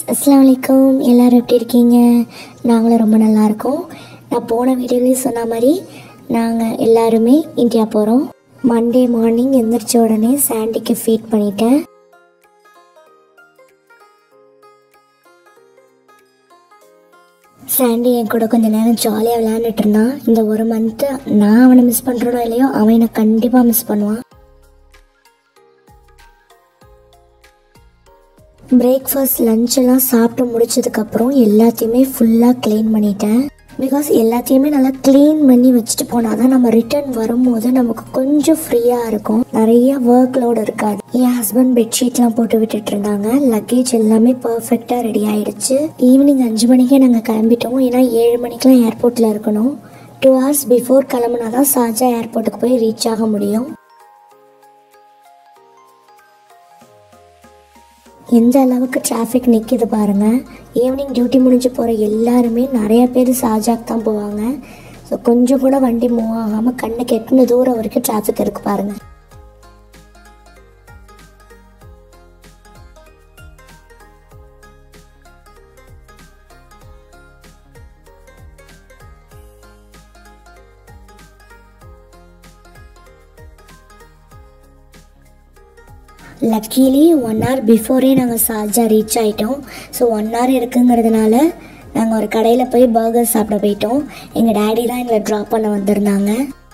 அஸ்ஸலாமு அலைக்கும் எல்லோரும் எப்படி இருக்கீங்க நாங்களும் ரொம்ப நல்லா இருக்கோம் நான் போன வீடியோலேயும் சொன்ன மாதிரி நாங்கள் எல்லாருமே இந்தியா போகிறோம் மண்டே மார்னிங் எந்திரிச்ச உடனே சாண்டிக்கு ஃபீட் பண்ணிட்டேன் சாண்டி என் கூட கொஞ்ச நேரம் ஜாலியாக விளையாண்டுட்டு இருந்தான் இந்த ஒரு மந்த்து நான் அவனை மிஸ் பண்ணுறனோ இல்லையோ அவன் என்னை கண்டிப்பாக மிஸ் பண்ணுவான் பிரேக்ஃபாஸ்ட் லஞ்ச் எல்லாம் சாப்பிட்டு முடிச்சதுக்கப்புறம் எல்லாத்தையுமே ஃபுல்லாக க்ளீன் பண்ணிட்டேன் பிகாஸ் எல்லாத்தையுமே நல்லா க்ளீன் பண்ணி வச்சுட்டு போனால் தான் நம்ம ரிட்டர்ன் வரும்போது நமக்கு கொஞ்சம் ஃப்ரீயாக இருக்கும் நிறைய ஒர்க் லோடு இருக்காது என் ஹஸ்பண்ட் பெட்ஷீட்லாம் போட்டு விட்டுட்டு இருந்தாங்க லக்கேஜ் எல்லாமே பர்ஃபெக்டாக ரெடி ஆயிடுச்சு ஈவினிங் அஞ்சு மணிக்கே நாங்கள் கிளம்பிட்டோம் ஏன்னா ஏழு மணிக்கெலாம் ஏர்போர்ட்டில் இருக்கணும் டூ ஹவர்ஸ் பிஃபோர் கிளம்புனா தான் சார்ஜா ஏர்போர்ட்டுக்கு போய் ரீச் ஆக முடியும் எந்த அளவுக்கு டிராஃபிக் நிற்கிது பாருங்க ஈவினிங் டியூட்டி முடிஞ்சு போகிற எல்லாருமே நிறைய பேர் சாஜாக் தான் போவாங்க ஸோ கொஞ்சம் கூட வண்டி மூவ் ஆகாமல் கண்ணுக்கு எட்டுன தூரம் வரைக்கும் டிராஃபிக் இருக்கு பாருங்க லக்கீலி ஒன் ஹவர் பிஃபோரே நாங்கள் சார்ஜா ரீச் ஆகிட்டோம் ஸோ ஒன் ஹவர் இருக்குங்கிறதுனால நாங்கள் ஒரு கடையில் போய் பர்கர் சாப்பிட போயிட்டோம் எங்கள் டேடி தான் எங்களை ட்ராப் பண்ண வந்திருந்தாங்க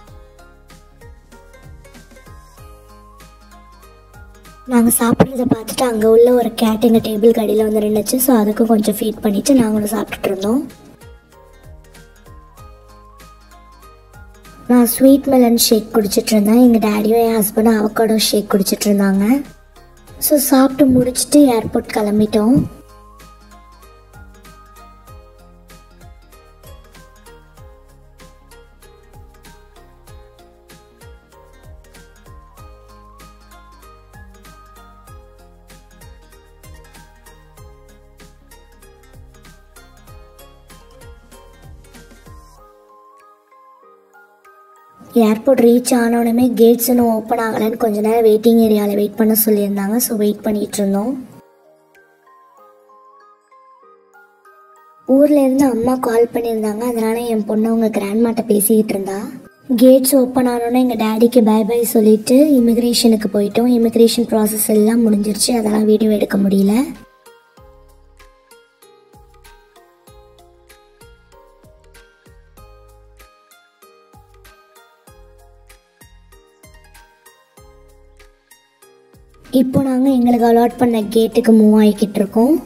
நாங்கள் சாப்பிட்றத பார்த்துட்டு அங்கே உள்ள ஒரு கேட் எங்கள் டேபிள் கடையில் வந்து நின்றுச்சு ஸோ அதுக்கும் கொஞ்சம் ஃபீட் பண்ணிவிட்டு நாங்களும் சாப்பிட்டுட்டு இருந்தோம் நான் ஸ்வீட் மெலன் ஷேக் குடிச்சிட்டு இருந்தேன் எங்கள் டேடியும் என் ஹஸ்பண்டும் அவக்காடோ ஷேக் குடிச்சிட்டு இருந்தாங்க ஸோ சாப்பிட்டு முடிச்சுட்டு ஏர்போர்ட் கிளம்பிட்டோம் ஏர்போர்ட் ரீச் ஆனோடனே கேட்ஸ் இன்னும் ஓப்பன் ஆகலைன்னு கொஞ்ச நேரம் வெயிட்டிங் ஏரியாவில் வெயிட் பண்ண சொல்லியிருந்தாங்க ஸோ வெயிட் பண்ணிட்டு இருந்தோம் ஊர்ல இருந்து அம்மா கால் பண்ணியிருந்தாங்க அதனால என் பொண்ணு அவங்க கிராண்ட்மாட்ட பேசிக்கிட்டு இருந்தா கேட்ஸ் ஓப்பன் ஆனோடனே எங்கள் டேடிக்கு பை பை சொல்லிட்டு இமிக்ரேஷனுக்கு போயிட்டோம் இமிக்ரேஷன் ப்ராசஸ் எல்லாம் முடிஞ்சிருச்சு அதெல்லாம் வீடியோ எடுக்க முடியல இப்போ நாங்கள் எங்களுக்கு அலாட் பண்ண கேட்டுக்கு மூவ் ஆகிக்கிட்டு இருக்கோம்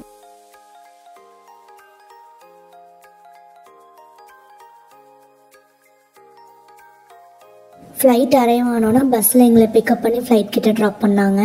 ஃப்ளைட் அரைவ் ஆனோன்னா பஸ்ஸில் எங்களை பிக்கப் பண்ணி ஃப்ளைட் கிட்ட ட்ராப் பண்ணாங்க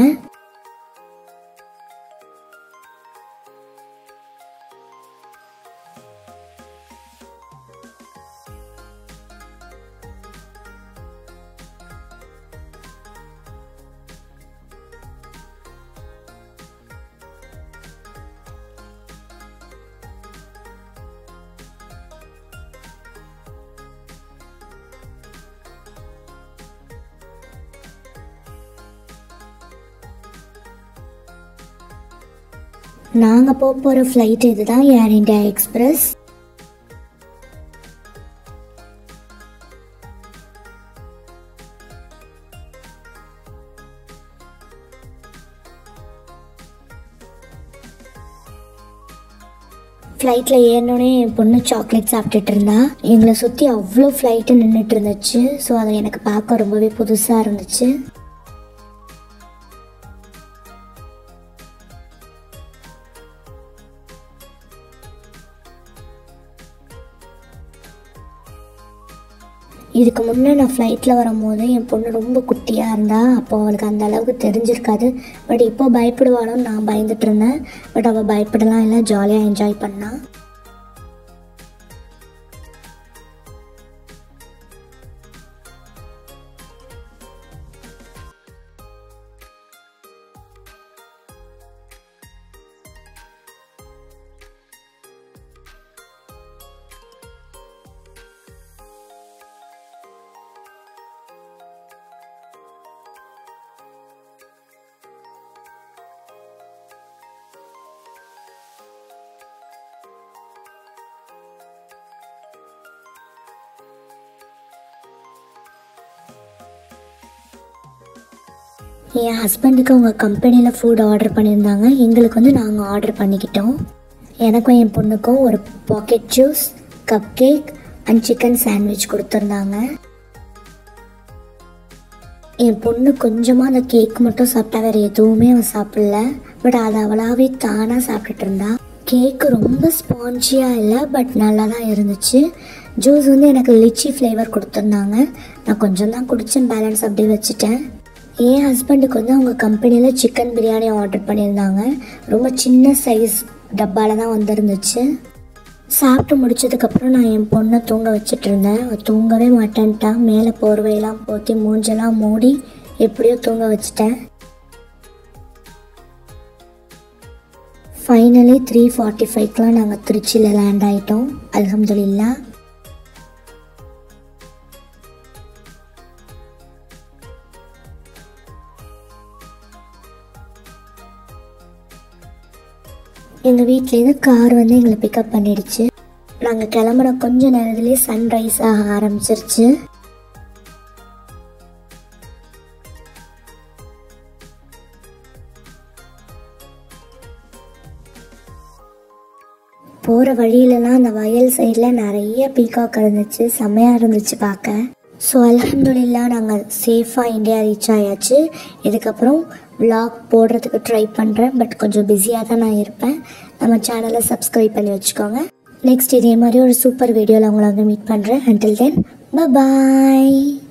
நாங்கள் போக போகிற ஃப்ளைட் இதுதான் ஏர் இந்தியா எக்ஸ்பிரஸ் ஃப்ளைட்டில் ஏறினோடனே என் பொண்ணு சாக்லேட் சாப்பிட்டுட்டு இருந்தா எங்களை சுற்றி அவ்வளோ ஃப்ளைட்டு நின்றுட்டு இருந்துச்சு ஸோ அது எனக்கு பார்க்க ரொம்பவே புதுசாக இருந்துச்சு இதுக்கு முன்னே நான் ஃப்ளைட்டில் வரும்போது என் பொண்ணு ரொம்ப குட்டியாக இருந்தா அப்போ அவளுக்கு அந்த அளவுக்கு தெரிஞ்சிருக்காது பட் இப்போ பயப்படுவாளோன்னு நான் பயந்துட்டு இருந்தேன் பட் அவள் பயப்படலாம் இல்லை ஜாலியாக என்ஜாய் பண்ணா என் ஹஸ்பண்டுக்கு அவங்க கம்பெனியில் ஃபுட் ஆர்டர் பண்ணியிருந்தாங்க எங்களுக்கு வந்து நாங்கள் ஆர்டர் பண்ணிக்கிட்டோம் எனக்கும் என் பொண்ணுக்கும் ஒரு packet juice cup cake and chicken sandwich கொடுத்துருந்தாங்க என் பொண்ணு கொஞ்சமாக அந்த கேக் மட்டும் சாப்பிட்டா வேறு எதுவுமே அவள் சாப்பிடல பட் அதை அவளாவே தானாக சாப்பிட்டுட்டு இருந்தா கேக்கு ரொம்ப ஸ்பான்ஜியாக இல்லை பட் நல்லா தான் இருந்துச்சு ஜூஸ் வந்து எனக்கு லிச்சி ஃப்ளேவர் கொடுத்துருந்தாங்க நான் கொஞ்சம் தான் குடித்தேன் பேலன்ஸ் அப்படியே வச்சுட்டேன் என் ஹஸ்பண்டுக்கு வந்து அவங்க கம்பெனியில் சிக்கன் பிரியாணி ஆர்டர் பண்ணியிருந்தாங்க ரொம்ப சின்ன சைஸ் டப்பாவில் தான் வந்திருந்துச்சு சாப்பிட்டு முடிச்சதுக்கப்புறம் நான் என் பொண்ணை தூங்க வச்சுட்டு இருந்தேன் அவள் தூங்கவே மாட்டேன்ட்டா மேலே போர்வையெல்லாம் போத்தி மூஞ்செல்லாம் மூடி எப்படியோ தூங்க வச்சுட்டேன் ஃபைனலி த்ரீ ஃபார்ட்டி ஃபைவ்க்கெலாம் நாங்கள் திருச்சியில் லேண்ட் ஆகிட்டோம் அல்ஹம்துலில்லா எங்கள் வீட்லேருந்து கார் வந்து எங்களை பிக்கப் பண்ணிடுச்சு நாங்கள் கிளம்புன கொஞ்ச நேரத்துலேயே சன்ரைஸ் ஆக ஆரம்பிச்சிருச்சு போகிற வழியிலலாம் அந்த வயல் சைடில் நிறைய பீகாக் இருந்துச்சு செம்மையாக இருந்துச்சு பார்க்க ஸோ அலமதுல்லா நாங்கள் சேஃபாக இந்தியா ரீச் ஆயாச்சு இதுக்கப்புறம் vlog போடுறதுக்கு ட்ரை பண்ணுறேன் பட் கொஞ்சம் பிஸியாக தான் நான் இருப்பேன் நம்ம சேனலை சப்ஸ்கிரைப் பண்ணி வச்சுக்கோங்க நெக்ஸ்ட் இதே மாதிரி ஒரு சூப்பர் வீடியோவில் உங்களை வந்து மீட் பண்ணுறேன் until தென் bye